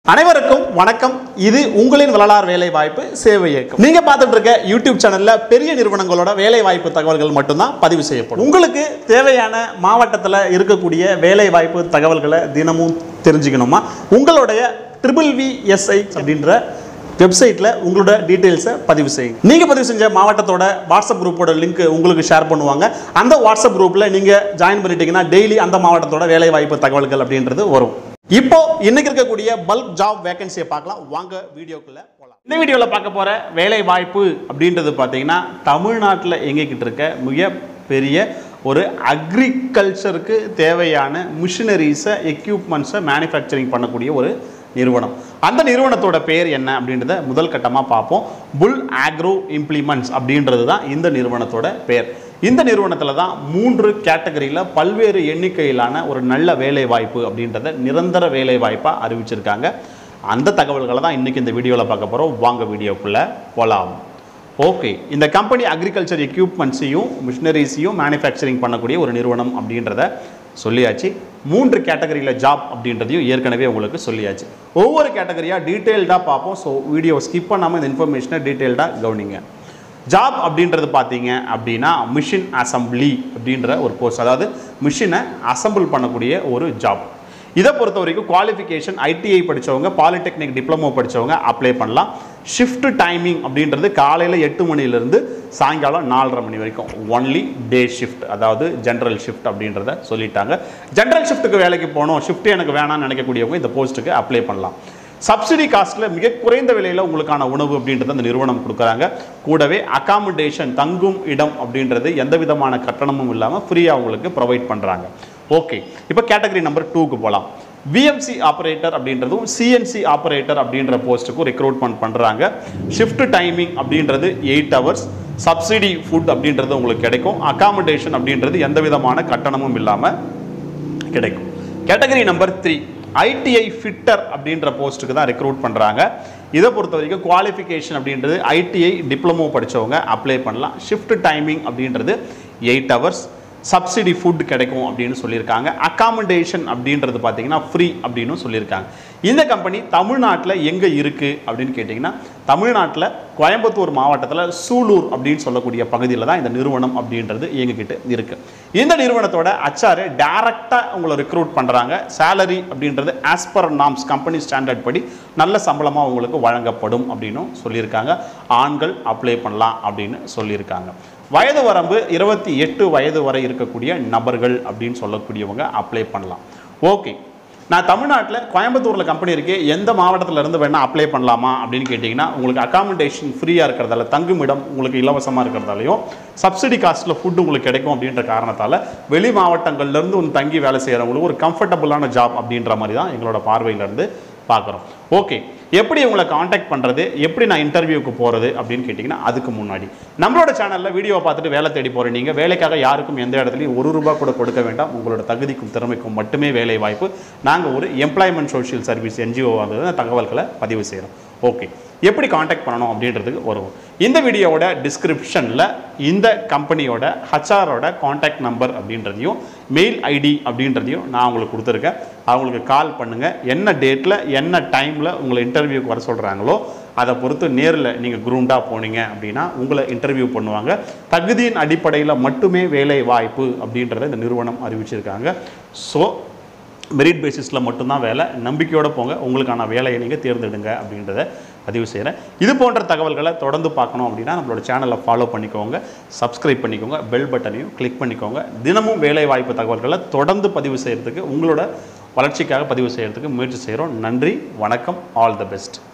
அனைவருக்கும் வணக்கம் இது உங்களின் வரலாறு வேலை வாய்ப்பு சேவை இயக்கம் நீங்க பார்த்துட்டு இருக்க யூடியூப் சேனல்ல பெரிய நிறுவனங்களோட வேலை வாய்ப்பு தகவல்கள் மட்டும்தான் பதிவு செய்யப்படும் உங்களுக்கு தேவையான மாவட்டத்தில் இருக்கக்கூடிய வேலை வாய்ப்பு தகவல்களை தினமும் தெரிஞ்சுக்கணுமா உங்களுடைய ட்ரிபிள் வி எஸ்ஐ அப்படின்ற வெப்சைட்டில் உங்களோட டீட்டெயில்ஸை பதிவு செய்யுங்க நீங்கள் பதிவு செஞ்ச மாவட்டத்தோட வாட்ஸ்அப் குரூப்போட லிங்க் உங்களுக்கு ஷேர் பண்ணுவாங்க அந்த வாட்ஸ்அப் குரூப்பில் நீங்கள் ஜாயின் பண்ணிட்டீங்கன்னா டெய்லி அந்த மாவட்டத்தோட வேலை வாய்ப்பு தகவல்கள் அப்படின்றது வரும் இப்போ இன்னைக்கு இருக்கக்கூடிய பல்க் ஜாப் வேகன்சியை பார்க்கலாம் வாங்க வீடியோக்குள்ள போகலாம் இந்த வீடியோவில் பார்க்க போற வேலை வாய்ப்பு அப்படின்றது பார்த்தீங்கன்னா தமிழ்நாட்டில் இயங்கிக்கிட்டு இருக்க மிக பெரிய ஒரு அக்ரிகல்ச்சருக்கு தேவையான மிஷினரிஸை எக்யூப்மெண்ட்ஸை மேனுஃபேக்சரிங் பண்ணக்கூடிய ஒரு நிறுவனம் அந்த நிறுவனத்தோட பேர் என்ன அப்படின்றத முதல் கட்டமாக பார்ப்போம் புல் ஆக்ரோ இம்ப்ளிமெண்ட்ஸ் அப்படின்றது தான் இந்த நிறுவனத்தோட பேர் இந்த நிறுவனத்தில் தான் மூன்று கேட்டகரியில் பல்வேறு எண்ணிக்கையிலான ஒரு நல்ல வேலை வாய்ப்பு அப்படின்றத நிரந்தர வேலை வாய்ப்பாக அறிவிச்சிருக்காங்க அந்த தகவல்களை தான் இன்றைக்கி இந்த வீடியோவில் பார்க்க போகிறோம் வாங்க வீடியோக்குள்ளே போகலாம் ஓகே இந்த கம்பெனி அக்ரிகல்ச்சர் எக்யூப்மெண்ட்ஸையும் மிஷினரிஸையும் மேனுஃபேக்சரிங் பண்ணக்கூடிய ஒரு நிறுவனம் அப்படின்றத சொல்லியாச்சு மூன்று கேட்டகரியில் ஜாப் அப்படின்றதையும் ஏற்கனவே உங்களுக்கு சொல்லியாச்சு ஒவ்வொரு கேட்டகரியாக டீட்டெயில்டாக பார்ப்போம் ஸோ வீடியோ ஸ்கிப் பண்ணாமல் இந்த இன்ஃபர்மேஷனை டீட்டெயில்டாக கவனிங்க ஜாப் அப்படின்றது பார்த்தீங்க அப்படின்னா மிஷின் அசம்பிளி அப்படின்ற ஒரு போஸ்ட் அதாவது மிஷினை அசம்பிள் பண்ணக்கூடிய ஒரு ஜாப் இதை பொறுத்த வரைக்கும் குவாலிஃபிகேஷன் ஐடிஐ படித்தவங்க பாலிடெக்னிக் டிப்ளமோ படித்தவங்க அப்ளை பண்ணலாம் ஷிஃப்ட் டைமிங் அப்படின்றது காலையில் எட்டு மணிலேருந்து சாயங்காலம் நாலரை மணி வரைக்கும் ஒன்லி டே ஷிஃப்ட் அதாவது ஜென்ரல் ஷிஃப்ட் அப்படின்றத சொல்லிட்டாங்க ஜென்ரல் ஷிஃப்ட்டுக்கு வேலைக்கு போகணும் ஷிஃப்ட் எனக்கு வேணாம்னு நினைக்கக்கூடியவங்க இந்த போஸ்ட்டுக்கு அப்ளை பண்ணலாம் சப்சிடி காஸ்ட்டில் மிக குறைந்த விலையில் உங்களுக்கான உணவு அப்படின்றத அந்த நிறுவனம் கொடுக்குறாங்க கூடவே அகாமடேஷன் தங்கும் இடம் அப்படின்றது எந்த விதமான கட்டணமும் இல்லாமல் ஃப்ரீயாக உங்களுக்கு ப்ரொவைட் பண்ணுறாங்க ஓகே இப்போ கேட்டகரி நம்பர் டூக்கு போகலாம் விஎம்சி ஆப்ரேட்டர் அப்படின்றதும் சிஎன்சி ஆப்ரேட்டர் அப்படின்ற போஸ்ட்டுக்கும் ரெக்ரூட்மெண்ட் பண்ணுறாங்க ஷிஃப்ட் டைமிங் அப்படின்றது எயிட் ஹவர்ஸ் சப்சிடி ஃபுட் அப்படின்றது உங்களுக்கு கிடைக்கும் அகாமடேஷன் அப்படின்றது எந்த விதமான கட்டணமும் இல்லாமல் கிடைக்கும் category number three ITI fitter அப்படின்ற போஸ்ட்டுக்கு தான் ரெக்ரூட் பண்ணுறாங்க இதை பொறுத்த வரைக்கும் குவாலிஃபிகேஷன் அப்படின்றது ஐடிஐ டிப்ளமோ படித்தவங்க அப்ளை பண்ணலாம் ஷிஃப்ட் டைமிங் அப்படின்றது எயிட் ஹவர்ஸ் சப்சிடி ஃபுட் கிடைக்கும் அப்படின்னு சொல்லியிருக்காங்க அகாமடேஷன் அப்படின்றது பார்த்தீங்கன்னா ஃப்ரீ அப்படின்னு சொல்லியிருக்காங்க இந்த கம்பெனி தமிழ்நாட்டில் எங்கே இருக்குது அப்படின்னு கேட்டிங்கன்னா தமிழ்நாட்டில் கோயம்புத்தூர் மாவட்டத்தில் சூலூர் அப்படின்னு சொல்லக்கூடிய பகுதியில் தான் இந்த நிறுவனம் அப்படின்றது இயங்கிக்கிட்டு இருக்குது இந்த நிறுவனத்தோட அச்சாரு டைரக்டாக உங்களை ரெக்ரூட் பண்ணுறாங்க சேலரி அப்படின்றது as per norms company standard படி நல்ல சம்பளமாக உங்களுக்கு வழங்கப்படும் அப்படின்னும் சொல்லியிருக்காங்க ஆண்கள் அப்ளை பண்ணலாம் அப்படின்னு சொல்லியிருக்காங்க வயது வரம்பு இருபத்தி எட்டு வயது வரை இருக்கக்கூடிய நபர்கள் அப்படின்னு சொல்லக்கூடியவங்க அப்ளை பண்ணலாம் ஓகே நான் தமிழ்நாட்டில் கோயம்புத்தூரில் கம்பெனி இருக்கு எந்த மாவட்டத்தில் இருந்து வேணால் அப்ளை பண்ணலாமா அப்படின்னு கேட்டிங்கன்னா உங்களுக்கு அகாமடேஷன் ஃப்ரீயாக இருக்கிறதால தங்குமிடம் உங்களுக்கு இலவசமாக இருக்கிறதாலையும் சப்சிடி காஸ்ட்டில் ஃபுட் உங்களுக்கு கிடைக்கும் அப்படின்ற காரணத்தால் வெளி மாவட்டங்கள்லேருந்து வந்து தங்கி வேலை செய்கிறவங்களுக்கு ஒரு கம்ஃபர்டபுளான ஜாப் அப்படின்ற மாதிரி தான் எங்களோட பார்வையிலேருந்து பார்க்குறோம் ஓகே எப்படி உங்களை காண்டாக்ட் பண்ணுறது எப்படி நான் இன்டர்வியூக்கு போகிறது அப்படின்னு கேட்டிங்கன்னா அதுக்கு முன்னாடி நம்மளோட சேனலில் வீடியோவை பார்த்துட்டு வேலை தேடி போகிற நீங்கள் வேலைக்காக யாருக்கும் எந்த இடத்துலையும் ஒரு ரூபா கூட கொடுக்க வேண்டாம் உங்களோட தகுதிக்கும் திறமைக்கும் மட்டுமே வேலை வாய்ப்பு நாங்கள் ஒரு எம்ப்ளாய்மெண்ட் சோஷியல் சர்வீஸ் என்ஜிஓ வந்து தகவல்களை பதிவு செய்கிறோம் ஓகே எப்படி காண்டாக்ட் பண்ணணும் அப்படின்றதுக்கு வருவோம் இந்த வீடியோவோட டிஸ்கிரிப்ஷனில் இந்த கம்பெனியோட ஹச்ஆரோட காண்டாக்ட் நம்பர் அப்படின்றதையும் மெயில் ஐடி அப்படின்றதையும் நான் உங்களுக்கு கொடுத்துருக்கேன் அவங்களுக்கு கால் பண்ணுங்கள் என்ன டேட்டில் என்ன டைமில் உங்களை இன்டர்வியூக்கு வர சொல்கிறாங்களோ அதை பொறுத்து நேரில் நீங்கள் குரூண்டாக போனீங்க அப்படின்னா உங்களை இன்டர்வியூ பண்ணுவாங்க தகுதியின் அடிப்படையில் மட்டுமே வேலை வாய்ப்பு அப்படின்றத இந்த நிறுவனம் அறிவிச்சிருக்காங்க ஸோ மெரிட் பேசிஸில் மட்டும்தான் வேலை நம்பிக்கையோடு போங்க உங்களுக்கான வேலையை நீங்கள் தேர்ந்தெடுங்க அப்படின்றத பதிவு செய்கிறேன் இது போன்ற தகவல்களை தொடர்ந்து பார்க்கணும் அப்படின்னா நம்மளோட சேனலை ஃபாலோ பண்ணிக்கோங்க சப்ஸ்கிரைப் பண்ணிக்கோங்க பெல் பட்டனையும் கிளிக் பண்ணிக்கோங்க தினமும் வேலை வாய்ப்பு தகவல்களை தொடர்ந்து பதிவு செய்கிறதுக்கு உங்களோட வளர்ச்சிக்காக பதிவு செய்கிறதுக்கு முயற்சி செய்கிறோம் நன்றி வணக்கம் ஆல் த பெஸ்ட்